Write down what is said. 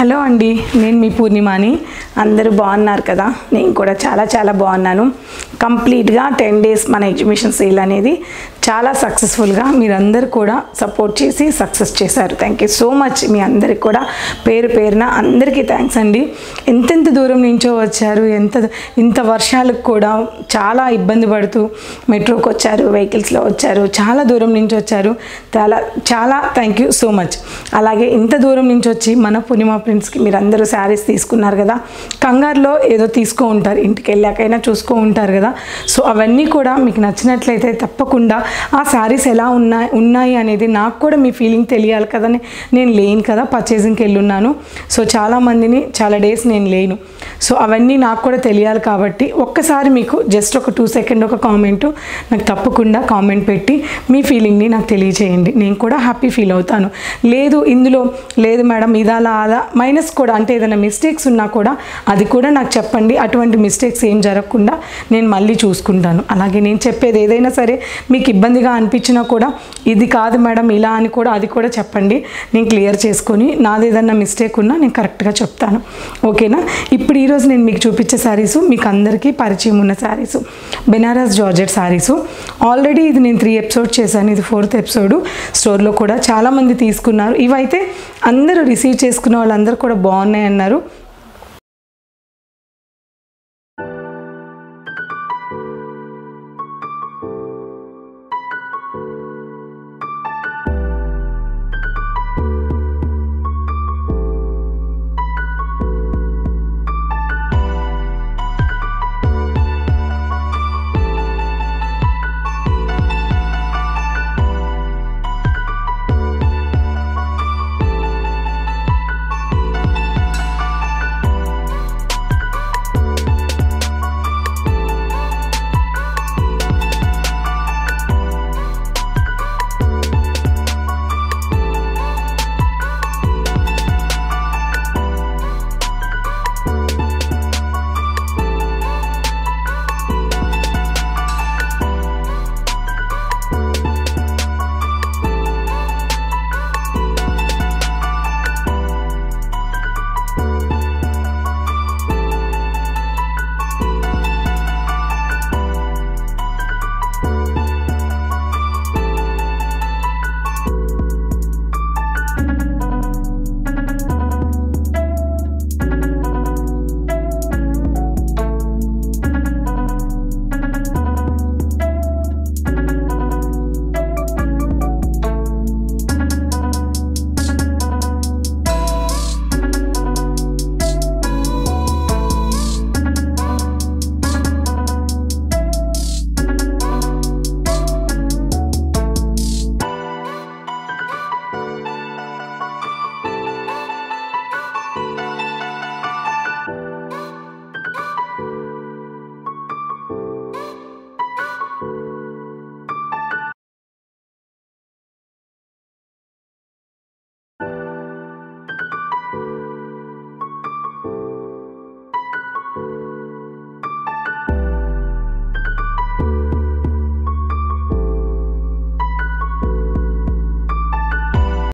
hello అండి నేను మీ పూర్ణిమాని అందరూ బాగున్నారు కదా నేను కూడా చాలా చాలా బాగున్నాను కంప్లీట్గా టెన్ డేస్ మన ఎగ్జిబిషన్ సేల్ అనేది చాలా సక్సెస్ఫుల్గా మీరందరూ కూడా సపోర్ట్ చేసి సక్సెస్ చేశారు థ్యాంక్ యూ సో మచ్ మీ అందరికి కూడా పేరు పేరున అందరికీ థ్యాంక్స్ అండి ఎంతెంత దూరం నుంచో వచ్చారు ఎంత ఇంత వర్షాలకు కూడా చాలా ఇబ్బంది పడుతూ మెట్రోకి వచ్చారు వెహికల్స్లో వచ్చారు చాలా దూరం నుంచి వచ్చారు చాలా చాలా థ్యాంక్ యూ సో మచ్ అలాగే ఇంత దూరం నుంచి వచ్చి మన పూర్ణిమ ప్రిన్స్కి మీరు అందరూ శారీస్ తీసుకున్నారు కదా కంగారులో ఏదో తీసుకో ఉంటారు ఇంటికి వెళ్ళాకైనా చూసుకో ఉంటారు కదా సో అవన్నీ కూడా మీకు నచ్చినట్లయితే తప్పకుండా ఆ శారీస్ ఎలా ఉన్నాయి ఉన్నాయి అనేది నాకు కూడా మీ ఫీలింగ్ తెలియాలి కదా నేను లేను కదా పర్చేసింగ్కి వెళ్ళున్నాను సో చాలామందిని చాలా డేస్ నేను లేను సో అవన్నీ నాకు కూడా తెలియాలి కాబట్టి ఒక్కసారి మీకు జస్ట్ ఒక టూ సెకండ్ ఒక కామెంట్ నాకు తప్పకుండా కామెంట్ పెట్టి మీ ఫీలింగ్ని నాకు తెలియజేయండి నేను కూడా హ్యాపీ ఫీల్ అవుతాను లేదు ఇందులో లేదు మేడం ఇది అలా అలా మైనస్ కూడా అంటే ఏదైనా మిస్టేక్స్ ఉన్నా కూడా అది కూడా నాకు చెప్పండి అటువంటి మిస్టేక్స్ ఏం జరగకుండా నేను మళ్ళీ చూసుకుంటాను అలాగే నేను చెప్పేది ఏదైనా సరే మీకు ఇబ్బందిగా అనిపించినా కూడా ఇది కాదు మేడం ఇలా అని కూడా అది కూడా చెప్పండి నేను క్లియర్ చేసుకొని నాది ఏదైనా మిస్టేక్ ఉన్నా నేను కరెక్ట్గా చెప్తాను ఓకేనా ఇప్పుడు ఈరోజు నేను మీకు చూపించే శారీసు మీకు అందరికీ పరిచయం ఉన్న శారీసు బెనారస్ జార్జెట్ శారీసు ఆల్రెడీ ఇది నేను త్రీ ఎపిసోడ్ చేశాను ఇది ఫోర్త్ ఎపిసోడ్ స్టోర్లో కూడా చాలామంది తీసుకున్నారు ఇవైతే అందరూ రిసీవ్ చేసుకున్న వాళ్ళందరూ కూడా బాగున్నాయి అన్నారు